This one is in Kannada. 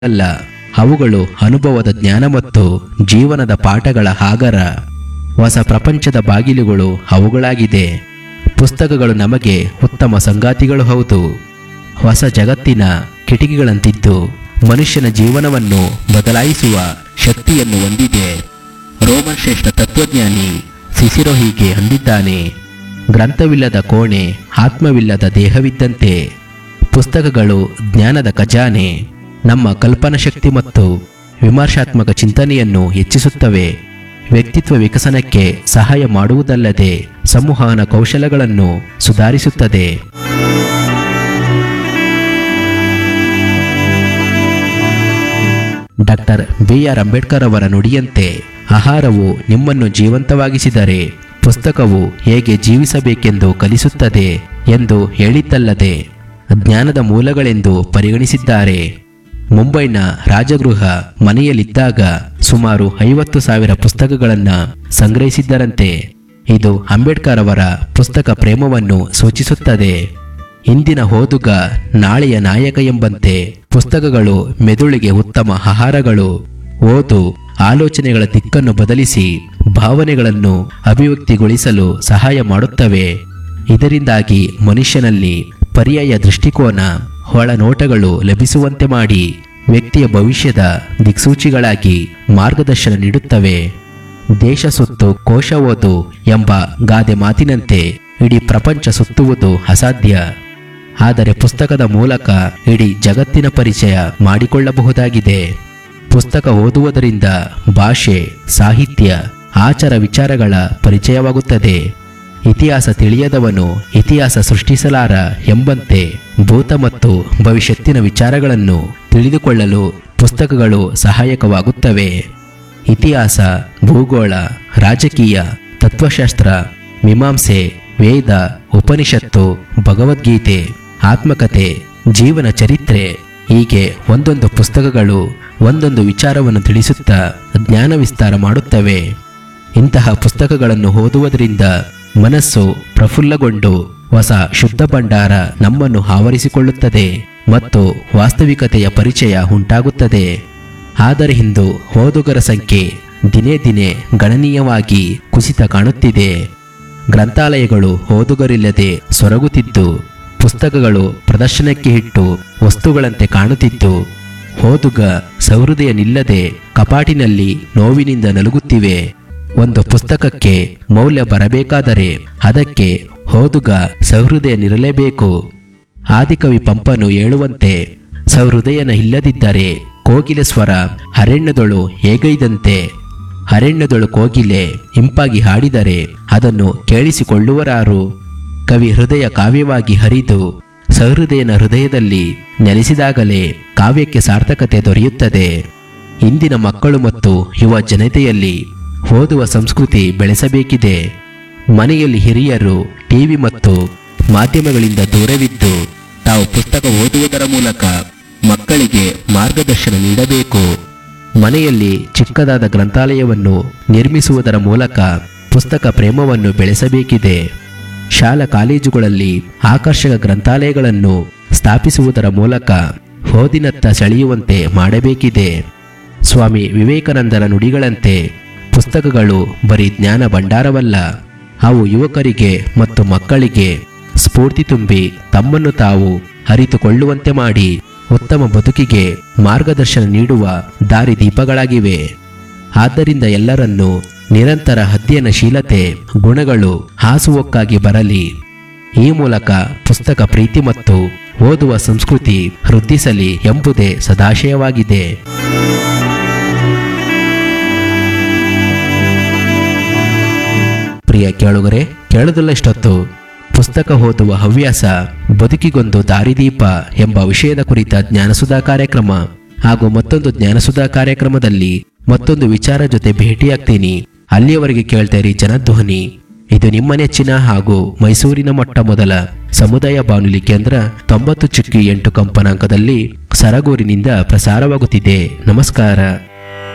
ಅಲ್ಲ ಅವುಗಳು ಅನುಭವದ ಜ್ಞಾನ ಮತ್ತು ಜೀವನದ ಪಾಠಗಳ ಆಗರ ಹೊಸ ಪ್ರಪಂಚದ ಬಾಗಿಲುಗಳು ಅವುಗಳಾಗಿದೆ ಪುಸ್ತಕಗಳು ನಮಗೆ ಉತ್ತಮ ಸಂಗಾತಿಗಳು ಹೌದು ಹೊಸ ಜಗತ್ತಿನ ಕಿಟಕಿಗಳಂತಿದ್ದು ಮನುಷ್ಯನ ಜೀವನವನ್ನು ಬದಲಾಯಿಸುವ ಶಕ್ತಿಯನ್ನು ಹೊಂದಿದೆ ರೋಮನ್ ಶ್ರೇಷ್ಠ ತತ್ವಜ್ಞಾನಿ ಸಿಸಿರೋ ಹೀಗೆ ಅಂದಿದ್ದಾನೆ ಗ್ರಂಥವಿಲ್ಲದ ಕೋಣೆ ಆತ್ಮವಿಲ್ಲದ ದೇಹವಿದ್ದಂತೆ ಪುಸ್ತಕಗಳು ಜ್ಞಾನದ ಖಜಾನೆ ನಮ್ಮ ಕಲ್ಪನಾ ಶಕ್ತಿ ಮತ್ತು ವಿಮರ್ಶಾತ್ಮಕ ಚಿಂತನೆಯನ್ನು ಹೆಚ್ಚಿಸುತ್ತವೆ ವ್ಯಕ್ತಿತ್ವ ವಿಕಸನಕ್ಕೆ ಸಹಾಯ ಮಾಡುವುದಲ್ಲದೆ ಸಂವಹನ ಕೌಶಲಗಳನ್ನು ಸುಧಾರಿಸುತ್ತದೆ ಡಾಕ್ಟರ್ ಬಿ ಆರ್ ಅಂಬೇಡ್ಕರ್ ಅವರ ನುಡಿಯಂತೆ ಆಹಾರವು ನಿಮ್ಮನ್ನು ಜೀವಂತವಾಗಿಸಿದರೆ ಪುಸ್ತಕವು ಹೇಗೆ ಜೀವಿಸಬೇಕೆಂದು ಕಲಿಸುತ್ತದೆ ಎಂದು ಹೇಳಿದ್ದಲ್ಲದೆ ಜ್ಞಾನದ ಮೂಲಗಳೆಂದು ಪರಿಗಣಿಸಿದ್ದಾರೆ ಮುಂಬೈನ ರಾಜಗೃಹ ಮನೆಯಲ್ಲಿದ್ದಾಗ ಸುಮಾರು ಐವತ್ತು ಸಾವಿರ ಪುಸ್ತಕಗಳನ್ನು ಸಂಗ್ರಹಿಸಿದ್ದರಂತೆ ಇದು ಅಂಬೇಡ್ಕರ್ ಅವರ ಪುಸ್ತಕ ಪ್ರೇಮವನ್ನು ಸೂಚಿಸುತ್ತದೆ ಇಂದಿನ ಓದುಗ ನಾಳೆಯ ನಾಯಕ ಎಂಬಂತೆ ಪುಸ್ತಕಗಳು ಮೆದುಳಿಗೆ ಉತ್ತಮ ಆಹಾರಗಳು ಓದು ಆಲೋಚನೆಗಳ ದಿಕ್ಕನ್ನು ಬದಲಿಸಿ ಭಾವನೆಗಳನ್ನು ಅಭಿವ್ಯಕ್ತಿಗೊಳಿಸಲು ಸಹಾಯ ಮಾಡುತ್ತವೆ ಇದರಿಂದಾಗಿ ಮನುಷ್ಯನಲ್ಲಿ ಪರ್ಯಾಯ ದೃಷ್ಟಿಕೋನ ಒಳನೋಟಗಳು ಲಭಿಸುವಂತೆ ಮಾಡಿ ವ್ಯಕ್ತಿಯ ಭವಿಷ್ಯದ ದಿಕ್ಸೂಚಿಗಳಾಗಿ ಮಾರ್ಗದರ್ಶನ ನೀಡುತ್ತವೆ ದೇಶ ಸುತ್ತು ಕೋಶ ಓದು ಎಂಬ ಗಾದೆ ಮಾತಿನಂತೆ ಇಡೀ ಪ್ರಪಂಚ ಸುತ್ತುವುದು ಅಸಾಧ್ಯ ಆದರೆ ಪುಸ್ತಕದ ಮೂಲಕ ಇಡೀ ಜಗತ್ತಿನ ಪರಿಚಯ ಮಾಡಿಕೊಳ್ಳಬಹುದಾಗಿದೆ ಪುಸ್ತಕ ಓದುವುದರಿಂದ ಭಾಷೆ ಸಾಹಿತ್ಯ ಆಚಾರ ವಿಚಾರಗಳ ಪರಿಚಯವಾಗುತ್ತದೆ ಇತಿಹಾಸ ತಿಳಿಯದವನು ಇತಿಹಾಸ ಸೃಷ್ಟಿಸಲಾರ ಎಂಬಂತೆ ಭೂತ ಮತ್ತು ಭವಿಷ್ಯತ್ತಿನ ವಿಚಾರಗಳನ್ನು ತಿಳಿದುಕೊಳ್ಳಲು ಪುಸ್ತಕಗಳು ಸಹಾಯಕವಾಗುತ್ತವೆ ಇತಿಹಾಸ ಭೂಗೋಳ ರಾಜಕೀಯ ತತ್ವಶಾಸ್ತ್ರ ಮೀಮಾಂಸೆ ವೇದ ಉಪನಿಷತ್ತು ಭಗವದ್ಗೀತೆ ಆತ್ಮಕಥೆ ಜೀವನ ಚರಿತ್ರೆ ಹೀಗೆ ಒಂದೊಂದು ಪುಸ್ತಕಗಳು ಒಂದೊಂದು ವಿಚಾರವನ್ನು ತಿಳಿಸುತ್ತಾ ಜ್ಞಾನ ವಿಸ್ತಾರ ಮಾಡುತ್ತವೆ ಇಂತಹ ಪುಸ್ತಕಗಳನ್ನು ಓದುವುದರಿಂದ ಮನಸ್ಸು ಪ್ರಫುಲ್ಲಗೊಂಡು ಹೊಸ ಶುದ್ಧ ಭಂಡಾರ ನಮ್ಮನ್ನು ಆವರಿಸಿಕೊಳ್ಳುತ್ತದೆ ಮತ್ತು ವಾಸ್ತವಿಕತೆಯ ಪರಿಚಯ ಉಂಟಾಗುತ್ತದೆ ಆದರೆ ಇಂದು ಓದುಗರ ಸಂಖ್ಯೆ ದಿನೇ ದಿನೇ ಗಣನೀಯವಾಗಿ ಕುಸಿತ ಕಾಣುತ್ತಿದೆ ಗ್ರಂಥಾಲಯಗಳು ಓದುಗರಿಲ್ಲದೆ ಸೊರಗುತ್ತಿದ್ದು ಪುಸ್ತಕಗಳು ಪ್ರದರ್ಶನಕ್ಕೆ ಇಟ್ಟು ವಸ್ತುಗಳಂತೆ ಕಾಣುತ್ತಿದ್ದು ಓದುಗ ಸಹೃದಯ ನಿಲ್ಲದೆ ಕಪಾಟಿನಲ್ಲಿ ನೋವಿನಿಂದ ನಲುಗುತ್ತಿವೆ ಒಂದು ಪುಸ್ತಕಕ್ಕೆ ಮೌಲ್ಯ ಬರಬೇಕಾದರೆ ಅದಕ್ಕೆ ಓದುಗ ಸಹೃದಯನಿರಲೇಬೇಕು ಆದಿಕವಿ ಪಂಪನು ಹೇಳುವಂತೆ ಸಹೃದಯನ ಇಲ್ಲದಿದ್ದರೆ ಕೋಗಿಲೆ ಸ್ವರ ಅರಣ್ಯದೊಳು ಹೇಗೈದಂತೆ ಅರಣ್ಯದೊಳು ಕೋಗಿಲೆ ಇಂಪಾಗಿ ಹಾಡಿದರೆ ಅದನ್ನು ಕೇಳಿಸಿಕೊಳ್ಳುವರಾರು ಕವಿ ಹೃದಯ ಕಾವ್ಯವಾಗಿ ಹರಿದು ಸಹೃದಯನ ಹೃದಯದಲ್ಲಿ ನೆಲೆಸಿದಾಗಲೇ ಕಾವ್ಯಕ್ಕೆ ಸಾರ್ಥಕತೆ ದೊರೆಯುತ್ತದೆ ಇಂದಿನ ಮಕ್ಕಳು ಮತ್ತು ಯುವ ಜನತೆಯಲ್ಲಿ ಓದುವ ಸಂಸ್ಕೃತಿ ಬೆಳೆಸಬೇಕಿದೆ ಮನೆಯಲ್ಲಿ ಹಿರಿಯರು ಟಿವಿ ಮತ್ತು ಮಾಧ್ಯಮಗಳಿಂದ ದೂರವಿದ್ದು ತಾವು ಪುಸ್ತಕ ಓದುವುದರ ಮೂಲಕ ಮಕ್ಕಳಿಗೆ ಮಾರ್ಗದರ್ಶನ ನೀಡಬೇಕು ಮನೆಯಲ್ಲಿ ಚಿಕ್ಕದಾದ ಗ್ರಂಥಾಲಯವನ್ನು ನಿರ್ಮಿಸುವುದರ ಮೂಲಕ ಪುಸ್ತಕ ಪ್ರೇಮವನ್ನು ಬೆಳೆಸಬೇಕಿದೆ ಶಾಲಾ ಕಾಲೇಜುಗಳಲ್ಲಿ ಆಕರ್ಷಕ ಗ್ರಂಥಾಲಯಗಳನ್ನು ಸ್ಥಾಪಿಸುವುದರ ಮೂಲಕ ಓದಿನತ್ತ ಸೆಳೆಯುವಂತೆ ಮಾಡಬೇಕಿದೆ ಸ್ವಾಮಿ ವಿವೇಕಾನಂದರ ನುಡಿಗಳಂತೆ ಪುಸ್ತಕಗಳು ಬರೀ ಜ್ಞಾನ ಭಂಡಾರವಲ್ಲ ಅವು ಯುವಕರಿಗೆ ಮತ್ತು ಮಕ್ಕಳಿಗೆ ಸ್ಫೂರ್ತಿ ತುಂಬಿ ತಮ್ಮನ್ನು ತಾವು ಅರಿತುಕೊಳ್ಳುವಂತೆ ಮಾಡಿ ಉತ್ತಮ ಬದುಕಿಗೆ ಮಾರ್ಗದರ್ಶನ ನೀಡುವ ದಾರಿದೀಪಗಳಾಗಿವೆ ಆದ್ದರಿಂದ ಎಲ್ಲರನ್ನೂ ನಿರಂತರ ಅಧ್ಯಯನಶೀಲತೆ ಗುಣಗಳು ಹಾಸುವಕ್ಕಾಗಿ ಬರಲಿ ಈ ಮೂಲಕ ಪುಸ್ತಕ ಪ್ರೀತಿ ಮತ್ತು ಓದುವ ಸಂಸ್ಕೃತಿ ವೃದ್ಧಿಸಲಿ ಎಂಬುದೇ ಸದಾಶಯವಾಗಿದೆ ಪ್ರಿಯ ಕೇಳುಗರೆ ಕೇಳುವುದಿಲ್ಲ ಇಷ್ಟೊತ್ತು ಪುಸ್ತಕ ಓದುವ ಹವ್ಯಾಸ ಬದುಕಿಗೊಂದು ದಾರಿದೀಪ ಎಂಬ ವಿಷಯದ ಕುರಿತ ಜ್ಞಾನಸುಧಾ ಕಾರ್ಯಕ್ರಮ ಹಾಗೂ ಮತ್ತೊಂದು ಜ್ಞಾನಸುಧಾ ಕಾರ್ಯಕ್ರಮದಲ್ಲಿ ಮತ್ತೊಂದು ವಿಚಾರ ಜೊತೆ ಭೇಟಿಯಾಗ್ತೀನಿ ಅಲ್ಲಿಯವರೆಗೆ ಕೇಳ್ತಾ ಜನಧ್ವನಿ ಇದು ನಿಮ್ಮ ನೆಚ್ಚಿನ ಹಾಗೂ ಮೈಸೂರಿನ ಮೊಟ್ಟ ಮೊದಲ ಸಮುದಾಯ ಬಾನುಲಿ ಕೇಂದ್ರ ತೊಂಬತ್ತು ಚುಕ್ಕಿ ಎಂಟು ಕಂಪನಾಂಕದಲ್ಲಿ ಸರಗೂರಿನಿಂದ ಪ್ರಸಾರವಾಗುತ್ತಿದೆ ನಮಸ್ಕಾರ